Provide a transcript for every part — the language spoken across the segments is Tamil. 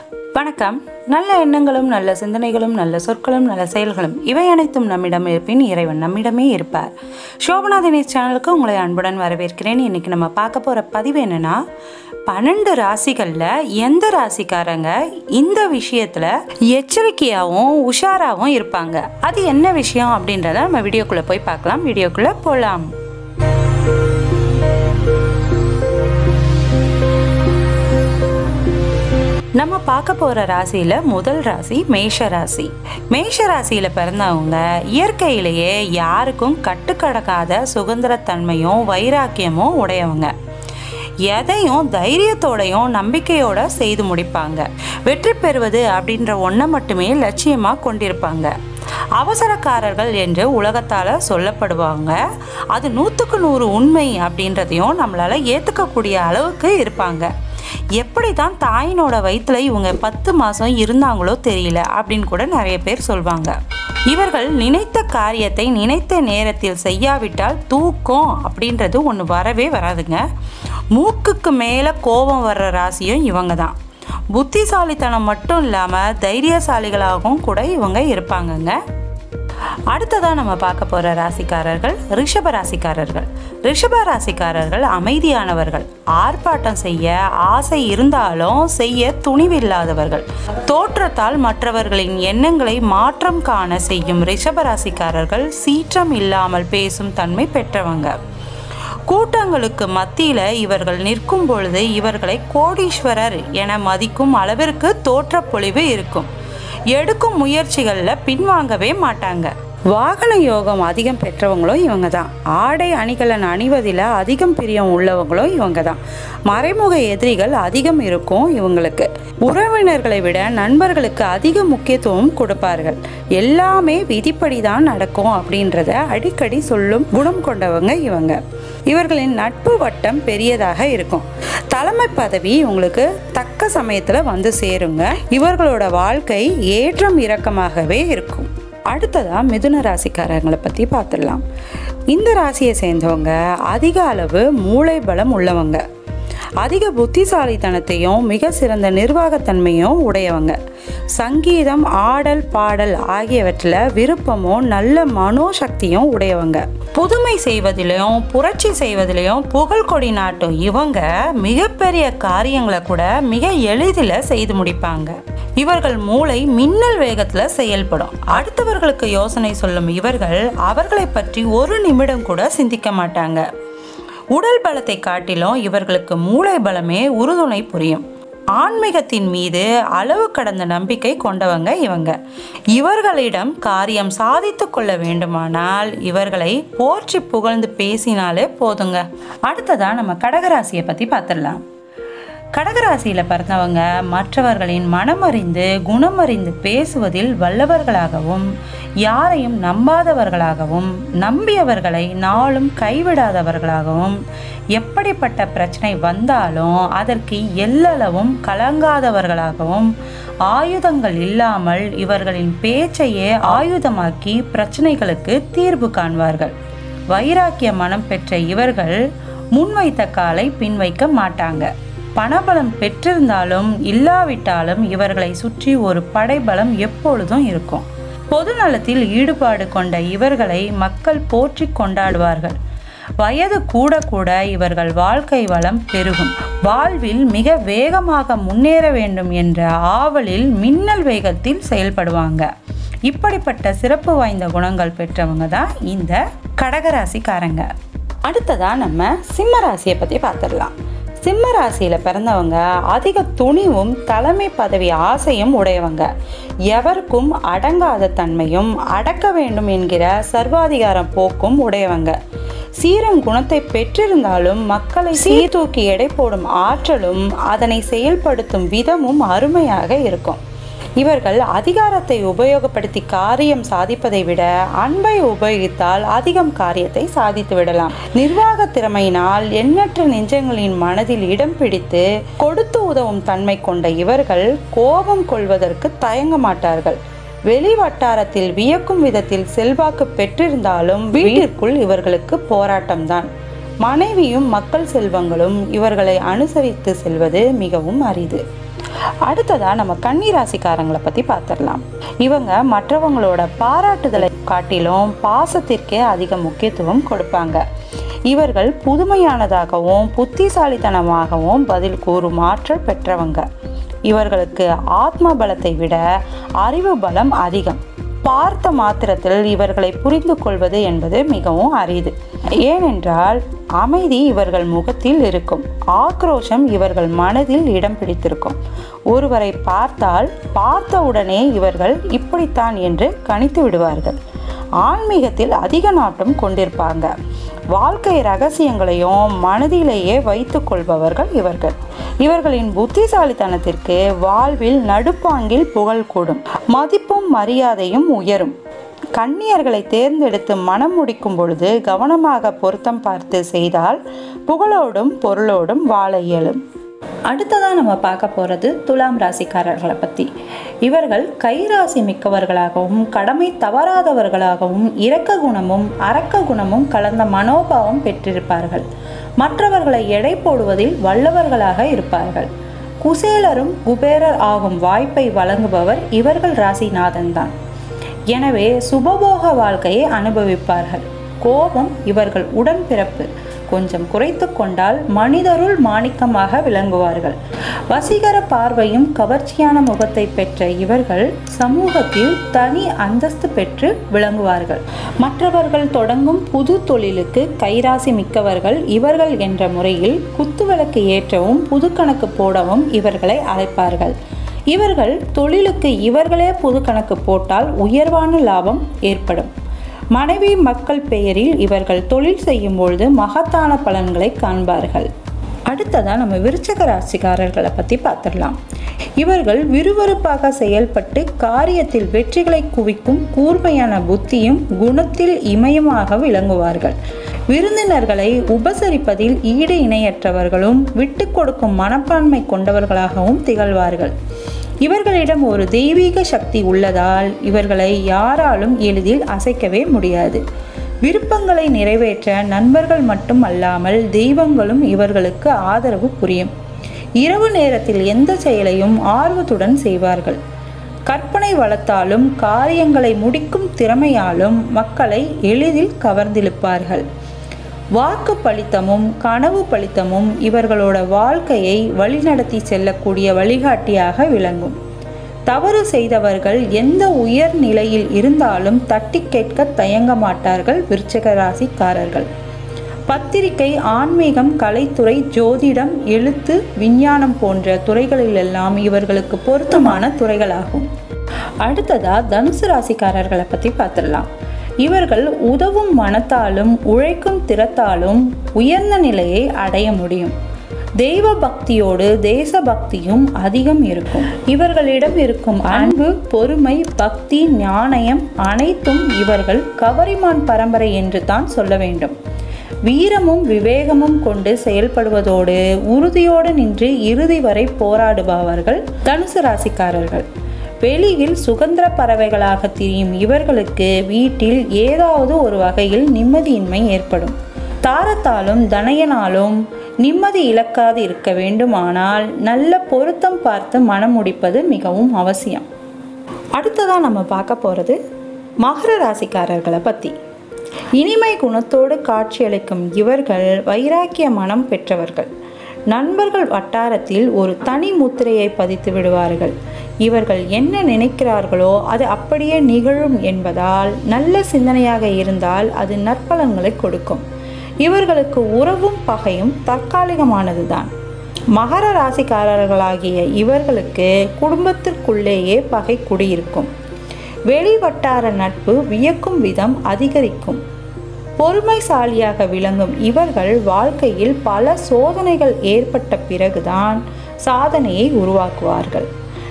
வணக்கம் நல்ல எண்ணங்களும் நல்ல சிந்தனைகளும் நல்ல சொற்களும் நல்ல செயல்களும் இவை அனைத்தும் நம்மிடம் இருப்பின் இறைவன் நம்மிடமே இருப்பார் சோபனா தினேஷ் சேனலுக்கு உங்களை அன்புடன் வரவேற்கிறேன் இன்னைக்கு நம்ம பார்க்க போகிற பதிவு என்னன்னா பன்னெண்டு ராசிகளில் எந்த ராசிக்காரங்க இந்த விஷயத்தில் எச்சரிக்கையாகவும் உஷாராகவும் இருப்பாங்க அது என்ன விஷயம் அப்படின்றத நம்ம வீடியோக்குள்ளே போய் பார்க்கலாம் வீடியோக்குள்ளே போகலாம் நம்ம பார்க்க போகிற ராசியில் முதல் ராசி மேஷ ராசி மேஷ ராசியில் பிறந்தவங்க இயற்கையிலேயே யாருக்கும் கட்டுக்கடக்காத சுதந்திரத்தன்மையும் வைராக்கியமும் உடையவங்க எதையும் தைரியத்தோடையும் நம்பிக்கையோட செய்து முடிப்பாங்க வெற்றி பெறுவது அப்படின்ற ஒன்றை மட்டுமே லட்சியமாக கொண்டிருப்பாங்க அவசரக்காரர்கள் என்று உலகத்தால் சொல்லப்படுவாங்க அது நூற்றுக்கு நூறு உண்மை அப்படின்றதையும் நம்மளால் ஏற்றுக்கக்கூடிய அளவுக்கு இருப்பாங்க எப்படி தான் தாயினோட வயிற்றுல இவங்க பத்து மாதம் இருந்தாங்களோ தெரியல அப்படின்னு கூட நிறைய பேர் சொல்லுவாங்க இவர்கள் நினைத்த காரியத்தை நினைத்த நேரத்தில் செய்யாவிட்டால் தூக்கம் அப்படின்றது ஒன்று வரவே வராதுங்க மூக்குக்கு மேலே கோபம் வர்ற ராசியும் இவங்க தான் புத்திசாலித்தனம் மட்டும் இல்லாமல் தைரியசாலிகளாகவும் கூட இவங்க இருப்பாங்கங்க அடுத்ததாக நம்ம பார்க்க போகிற ராசிக்காரர்கள் ரிஷப ராசிக்காரர்கள் ரிஷப ராசிக்காரர்கள் அமைதியானவர்கள் ஆர்ப்பாட்டம் செய்ய ஆசை இருந்தாலும் செய்ய துணிவில்லாதவர்கள் தோற்றத்தால் மற்றவர்களின் எண்ணங்களை மாற்றம் காண செய்யும் ரிஷப ராசிக்காரர்கள் சீற்றம் இல்லாமல் பேசும் தன்மை பெற்றவங்க கூட்டங்களுக்கு மத்தியில் இவர்கள் நிற்கும் பொழுது இவர்களை கோடீஸ்வரர் என மதிக்கும் அளவிற்கு தோற்றப்பொழிவு இருக்கும் எடுக்கும் முயற்சிகளில் பின்வாங்கவே மாட்டாங்க வாகன யோகம் அதிகம் பெற்றவங்களும் இவங்க தான் ஆடை அணிகலன் அணிவதில் அதிகம் பிரியம் உள்ளவங்களும் இவங்க தான் மறைமுக எதிரிகள் அதிகம் இருக்கும் இவங்களுக்கு உறவினர்களை விட நண்பர்களுக்கு அதிக முக்கியத்துவம் கொடுப்பார்கள் எல்லாமே விதிப்படி தான் நடக்கும் அப்படின்றத அடிக்கடி சொல்லும் குணம் கொண்டவங்க இவங்க இவர்களின் நட்பு வட்டம் பெரியதாக இருக்கும் தலைமை பதவி உங்களுக்கு தக்க சமயத்தில் வந்து சேருங்க இவர்களோட வாழ்க்கை ஏற்றம் இறக்கமாகவே இருக்கும் அடுத்ததாக மிதுன ராசிக்காரங்களை பற்றி பார்த்துடலாம் இந்த ராசியை சேர்ந்தவங்க அதிக அளவு மூளை பலம் உள்ளவங்க அதிக புத்திசாலித்தனத்தையும் மிக சிறந்த நிர்வாகத்தன்மையும் உடையவங்க சங்கீதம் ஆடல் பாடல் ஆகியவற்றில் விருப்பமும் நல்ல மனோசக்தியும் உடையவங்க புதுமை செய்வதிலையும் புரட்சி செய்வதிலையும் புகழ் கொடி நாட்டும் இவங்க மிகப்பெரிய காரியங்களை கூட மிக எளிதில் செய்து முடிப்பாங்க இவர்கள் மூளை மின்னல் வேகத்தில் செயல்படும் அடுத்தவர்களுக்கு யோசனை சொல்லும் இவர்கள் அவர்களை பற்றி ஒரு நிமிடம் கூட சிந்திக்க மாட்டாங்க உடல் பலத்தை காட்டிலும் இவர்களுக்கு மூளை பலமே உறுதுணை புரியும் ஆன்மீகத்தின் மீது அளவு கடந்த நம்பிக்கை கொண்டவங்க இவங்க இவர்களிடம் காரியம் சாதித்து கொள்ள வேண்டுமானால் இவர்களை போற்றி புகழ்ந்து பேசினாலே போதுங்க அடுத்ததா நம்ம கடகராசியை பற்றி பார்த்துடலாம் கடகராசியில் பிறந்தவங்க மற்றவர்களின் மனமறிந்து குணமறிந்து பேசுவதில் வல்லவர்களாகவும் யாரையும் நம்பாதவர்களாகவும் நம்பியவர்களை நாளும் கைவிடாதவர்களாகவும் எப்படிப்பட்ட பிரச்சனை வந்தாலும் அதற்கு எல்லளவும் கலங்காதவர்களாகவும் ஆயுதங்கள் இல்லாமல் இவர்களின் பேச்சையே ஆயுதமாக்கி பிரச்சனைகளுக்கு தீர்வு காண்பார்கள் வைராக்கிய மனம் பெற்ற இவர்கள் முன்வைத்த காலை பின்வைக்க மாட்டாங்க பணபலம் பெற்றிருந்தாலும் இல்லாவிட்டாலும் இவர்களை சுற்றி ஒரு படைபலம் எப்பொழுதும் இருக்கும் பொது நலத்தில் ஈடுபாடு கொண்ட இவர்களை மக்கள் போற்றி கொண்டாடுவார்கள் வயது கூட கூட இவர்கள் வாழ்க்கை வளம் பெருகும் வாழ்வில் மிக வேகமாக முன்னேற வேண்டும் என்ற ஆவலில் மின்னல் வேகத்தில் செயல்படுவாங்க இப்படிப்பட்ட சிறப்பு வாய்ந்த குணங்கள் பெற்றவங்க தான் இந்த கடகராசிக்காரங்க அடுத்ததாக நம்ம சிம்ம ராசியை பற்றி பார்த்துடலாம் சிம்ம ராசியில் பிறந்தவங்க அதிக துணிவும் தலைமை பதவி ஆசையும் உடையவங்க எவருக்கும் அடங்காத தன்மையும் அடக்க வேண்டும் என்கிற சர்வாதிகாரம் போக்கும் உடையவங்க சீரம் குணத்தை பெற்றிருந்தாலும் மக்களை சீர்தூக்கி எடை போடும் ஆற்றலும் அதனை செயல்படுத்தும் விதமும் அருமையாக இருக்கும் இவர்கள் அதிகாரத்தை உபயோகப்படுத்தி காரியம் சாதிப்பதை விட அன்பை உபயோகித்தால் அதிகம் காரியத்தை சாதித்து விடலாம் நிர்வாக திறமையினால் எண்ணற்ற நெஞ்சங்களின் மனதில் இடம் பிடித்து கொடுத்து உதவும் தன்மை கொண்ட இவர்கள் கோபம் கொள்வதற்கு தயங்க மாட்டார்கள் வெளி வட்டாரத்தில் வியக்கும் விதத்தில் செல்வாக்கு பெற்றிருந்தாலும் வீட்டிற்குள் இவர்களுக்கு போராட்டம்தான் மனைவியும் மக்கள் செல்வங்களும் இவர்களை அனுசரித்து செல்வது மிகவும் அரிது அடுத்ததா நம்ம கன்னி ராசிக்காரங்களை பற்றி பார்த்துடலாம் இவங்க மற்றவங்களோட பாராட்டுதலை காட்டிலும் பாசத்திற்கே அதிக முக்கியத்துவம் கொடுப்பாங்க இவர்கள் புதுமையானதாகவும் புத்திசாலித்தனமாகவும் பதில் கூறும் ஆற்றல் பெற்றவங்க இவர்களுக்கு ஆத்ம பலத்தை விட அறிவு பலம் அதிகம் பார்த்த மாத்திரத்தில் இவர்களை புரிந்து கொள்வது என்பது மிகவும் அரிது ஏனென்றால் அமைதி இவர்கள் முகத்தில் இருக்கும் ஆக்ரோஷம் இவர்கள் மனதில் இடம் பிடித்திருக்கும் ஒருவரை பார்த்தால் பார்த்தவுடனே இவர்கள் இப்படித்தான் என்று கணித்து விடுவார்கள் ஆன்மீகத்தில் அதிக நாட்டம் கொண்டிருப்பாங்க வாழ்க்கை ரகசியங்களையும் மனதிலேயே வைத்து கொள்பவர்கள் இவர்கள் இவர்களின் புத்திசாலித்தனத்திற்கு வாழ்வில் நடுப்பாங்கில் புகழ் கூடும் மதிப்பும் மரியாதையும் உயரும் கன்னியர்களை தேர்ந்தெடுத்து மனம் முடிக்கும் பொழுது கவனமாக பொருத்தம் பார்த்து செய்தால் புகழோடும் பொருளோடும் வாழ இயலும் அடுத்ததாக நம்ம பார்க்க போகிறது துலாம் ராசிக்காரர்களை பற்றி இவர்கள் கைராசி மிக்கவர்களாகவும் கடமை தவறாதவர்களாகவும் இரக்க குணமும் அரக்க குணமும் கலந்த மனோபாவம் பெற்றிருப்பார்கள் மற்றவர்களை எடை போடுவதில் வல்லவர்களாக இருப்பார்கள் குசேலரும் குபேரர் ஆகும் வாய்ப்பை வழங்குபவர் இவர்கள் ராசிநாதன் தான் எனவே சுபபோக வாழ்க்கையை அனுபவிப்பார்கள் கோபம் இவர்கள் உடன்பிறப்பு கொஞ்சம் குறைத்து கொண்டால் மனிதருள் மாணிக்கமாக விளங்குவார்கள் வசீகர பார்வையும் கவர்ச்சியான முகத்தை பெற்ற இவர்கள் சமூகத்தில் தனி அந்தஸ்து பெற்று விளங்குவார்கள் மற்றவர்கள் தொடங்கும் புது தொழிலுக்கு கைராசி மிக்கவர்கள் இவர்கள் என்ற முறையில் குத்துவிளக்கு ஏற்றவும் புது கணக்கு போடவும் இவர்களை அழைப்பார்கள் இவர்கள் தொழிலுக்கு இவர்களே புது கணக்கு போட்டால் உயர்வான லாபம் ஏற்படும் மனைவி மக்கள் பெயரில் இவர்கள் தொழில் செய்யும் பொழுது மகத்தான பலன்களை காண்பார்கள் அடுத்ததாக நம்ம விருச்சக ராசிக்காரர்களை பற்றி பார்த்துடலாம் இவர்கள் விறுவிறுப்பாக செயல்பட்டு காரியத்தில் வெற்றிகளை குவிக்கும் கூர்மையான புத்தியும் குணத்தில் இமயமாக விளங்குவார்கள் விருந்தினர்களை உபசரிப்பதில் ஈடு இணையற்றவர்களும் விட்டு கொடுக்கும் மனப்பான்மை கொண்டவர்களாகவும் திகழ்வார்கள் இவர்களிடம் ஒரு தெய்வீக சக்தி உள்ளதால் இவர்களை யாராலும் எளிதில் அசைக்கவே முடியாது விருப்பங்களை நிறைவேற்ற நண்பர்கள் மட்டும் அல்லாமல் தெய்வங்களும் இவர்களுக்கு ஆதரவு புரியும் இரவு நேரத்தில் எந்த செயலையும் ஆர்வத்துடன் செய்வார்கள் கற்பனை வளத்தாலும் காரியங்களை முடிக்கும் திறமையாலும் மக்களை எளிதில் கவர்ந்திழுப்பார்கள் வாக்கு பலித்தமும் கனவு பலித்தமும் இவர்களோட வாழ்க்கையை வழிநடத்தி செல்லக்கூடிய வழிகாட்டியாக விளங்கும் தவறு செய்தவர்கள் எந்த உயர் நிலையில் இருந்தாலும் தட்டி கேட்க தயங்க மாட்டார்கள் விருச்சக ராசிக்காரர்கள் பத்திரிகை ஆன்மீகம் கலைத்துறை ஜோதிடம் எழுத்து விஞ்ஞானம் போன்ற துறைகளிலெல்லாம் இவர்களுக்கு பொருத்தமான துறைகளாகும் அடுத்ததா தனுசு ராசிக்காரர்களை பற்றி பார்த்துடலாம் இவர்கள் உதவும் மனத்தாலும் உழைக்கும் திறத்தாலும் உயர்ந்த நிலையை அடைய முடியும் தெய்வ பக்தியோடு தேச பக்தியும் அதிகம் இருக்கும் இவர்களிடம் இருக்கும் அன்பு பொறுமை பக்தி ஞானயம் அனைத்தும் இவர்கள் கவரிமான் பரம்பரை என்று தான் சொல்ல வேண்டும் வீரமும் விவேகமும் கொண்டு செயல்படுவதோடு உறுதியோடு நின்று இறுதி வரை போராடுபவர்கள் தனுசு ராசிக்காரர்கள் வெளியில் சுதந்திர பறவைகளாக திரியும் இவர்களுக்கு வீட்டில் ஏதாவது ஒரு வகையில் நிம்மதியின்மை ஏற்படும் தாரத்தாலும் தனையனாலும் நிம்மதி இழக்காது இருக்க வேண்டுமானால் நல்ல பொருத்தம் பார்த்து மனம் முடிப்பது மிகவும் அவசியம் அடுத்ததாக நம்ம பார்க்க போகிறது மகர ராசிக்காரர்களை பற்றி இனிமை குணத்தோடு காட்சியளிக்கும் இவர்கள் வைராக்கிய மனம் பெற்றவர்கள் நண்பர்கள் வட்டாரத்தில் ஒரு தனி முத்திரையை பதித்து விடுவார்கள் இவர்கள் என்ன நினைக்கிறார்களோ அது அப்படியே நிகழும் என்பதால் நல்ல சிந்தனையாக இருந்தால் அது நற்பலன்களை கொடுக்கும் இவர்களுக்கு உறவும் பகையும் தற்காலிகமானதுதான் மகர ராசிக்காரர்களாகிய இவர்களுக்கு குடும்பத்திற்குள்ளேயே பகை குடியிருக்கும் வெளி வட்டார நட்பு வியக்கும் விதம் அதிகரிக்கும் பொறுமைசாலியாக விளங்கும் இவர்கள் வாழ்க்கையில் பல சோதனைகள் ஏற்பட்ட பிறகுதான் சாதனையை உருவாக்குவார்கள்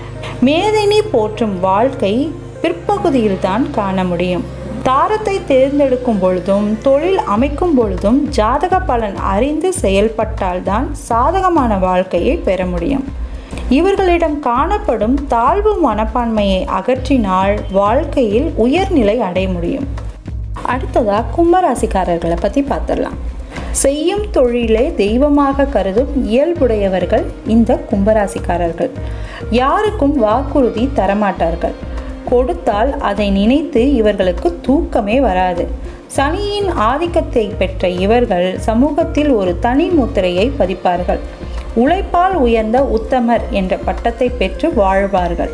மேதினி போற்றும் வாழ்க்கை பிற்பகுதியில்தான் காண முடியும் தாரத்தை தேர்ந்தெடுக்கும் பொழுதும் தொழில் அமைக்கும் பொழுதும் ஜாதக பலன் அறிந்து செயல்பட்டால்தான் சாதகமான வாழ்க்கையை பெற முடியும் இவர்களிடம் காணப்படும் தாழ்வு மனப்பான்மையை அகற்றினால் வாழ்க்கையில் உயர்நிலை அடைய முடியும் அடுத்ததாக கும்பராசிக்காரர்களை பற்றி பார்த்துடலாம் செய்யும் தொழிலே தெய்வமாக கருதும் இயல்புடையவர்கள் இந்த கும்பராசிக்காரர்கள் யாருக்கும் வாக்குறுதி தரமாட்டார்கள் கொடுத்தால் அதை நினைத்து இவர்களுக்கு தூக்கமே வராது சனியின் ஆதிக்கத்தை பெற்ற இவர்கள் சமூகத்தில் ஒரு தனி முத்திரையை பதிப்பார்கள் உழைப்பால் உயர்ந்த உத்தமர் என்ற பட்டத்தை பெற்று வாழ்வார்கள்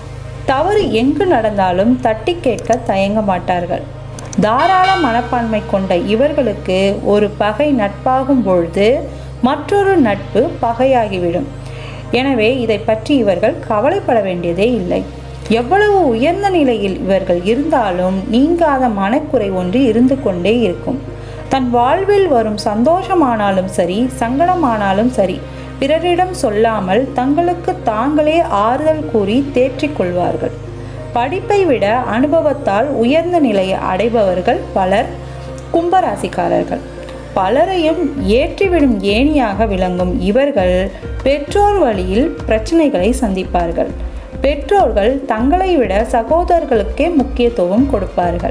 தவறு எங்கு நடந்தாலும் தட்டி கேட்க தயங்க மாட்டார்கள் தாராள மனப்பான்மை கொண்ட இவர்களுக்கு ஒரு பகை நட்பாகும் பொழுது மற்றொரு நட்பு பகையாகிவிடும் எனவே இதை பற்றி இவர்கள் கவலைப்பட வேண்டியதே இல்லை எவ்வளவு உயர்ந்த நிலையில் இவர்கள் இருந்தாலும் நீங்காத மனக்குறை ஒன்று இருந்து கொண்டே இருக்கும் தன் வாழ்வில் வரும் சந்தோஷமானாலும் சரி சங்கடமானாலும் சரி பிறரிடம் சொல்லாமல் தங்களுக்கு தாங்களே ஆறுதல் கூறி தேற்றிக் கொள்வார்கள் படிப்பை விட அனுபவத்தால் உயர்ந்த நிலையை அடைபவர்கள் பலர் கும்பராசிக்காரர்கள் பலரையும் ஏற்றிவிடும் ஏணியாக விளங்கும் இவர்கள் பெற்றோர் வழியில் பிரச்சனைகளை சந்திப்பார்கள் பெற்றோர்கள் தங்களை விட சகோதரர்களுக்கே முக்கியத்துவம் கொடுப்பார்கள்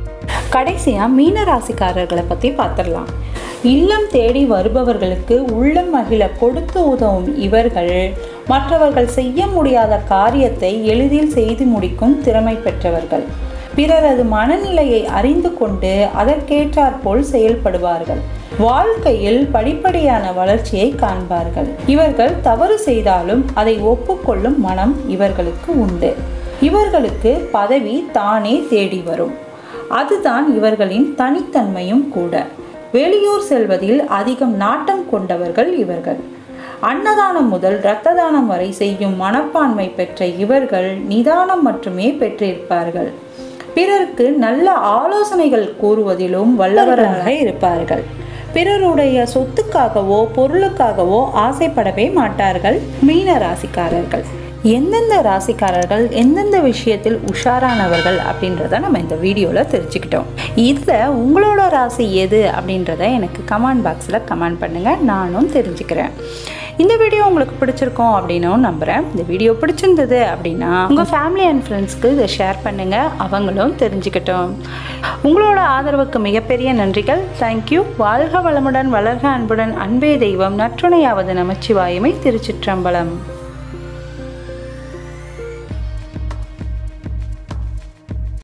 கடைசியாக மீன ராசிக்காரர்களை பற்றி பார்த்துடலாம் இல்லம் தேடி வருபவர்களுக்கு உள்ளம் மகிழ கொடுத்து உதவும் இவர்கள் மற்றவர்கள் செய்ய முடியாத காரியத்தை எளிதில் செய்து முடிக்கும் திறமை பெற்றவர்கள் பிறரது மனநிலையை அறிந்து கொண்டு அதற்கேற்றாற்போல் செயல்படுவார்கள் வாழ்க்கையில் படிப்படியான வளர்ச்சியை காண்பார்கள் இவர்கள் தவறு செய்தாலும் அதை ஒப்புக்கொள்ளும் மனம் இவர்களுக்கு உண்டு இவர்களுக்கு பதவி தானே தேடி வரும் அதுதான் இவர்களின் தனித்தன்மையும் கூட வெளியூர் செல்வதில் அதிகம் நாட்டம் கொண்டவர்கள் இவர்கள் அன்னதானம் முதல் இரத்த தானம் வரை செய்யும் மனப்பான்மை பெற்ற இவர்கள் நிதானம் மட்டுமே பெற்றிருப்பார்கள் பிறருக்கு நல்ல ஆலோசனைகள் கூறுவதிலும் வல்லவராக இருப்பார்கள் பிறருடைய சொத்துக்காகவோ பொருளுக்காகவோ ஆசைப்படவே மாட்டார்கள் மீன ராசிக்காரர்கள் எந்தெந்த ராசிக்காரர்கள் எந்தெந்த விஷயத்தில் உஷாரானவர்கள் அப்படின்றத நம்ம இந்த வீடியோவில் தெரிஞ்சுக்கிட்டோம் இதில் உங்களோட ராசி எது அப்படின்றத எனக்கு கமெண்ட் பாக்ஸில் கமெண்ட் பண்ணுங்கள் நானும் தெரிஞ்சுக்கிறேன் இந்த வீடியோ உங்களுக்கு பிடிச்சிருக்கோம் அப்படின்னும் நம்புகிறேன் இந்த வீடியோ பிடிச்சிருந்தது அப்படின்னா உங்கள் ஃபேமிலி அண்ட் ஃப்ரெண்ட்ஸ்க்கு இதை ஷேர் பண்ணுங்கள் அவங்களும் தெரிஞ்சுக்கட்டும் உங்களோட ஆதரவுக்கு மிகப்பெரிய நன்றிகள் தேங்க்யூ வாழ்க வளமுடன் வளர்க அன்புடன் அன்பே தெய்வம் நற்றுணையாவது நமச்சிவாயுமை திருச்சிற்றம்பலம்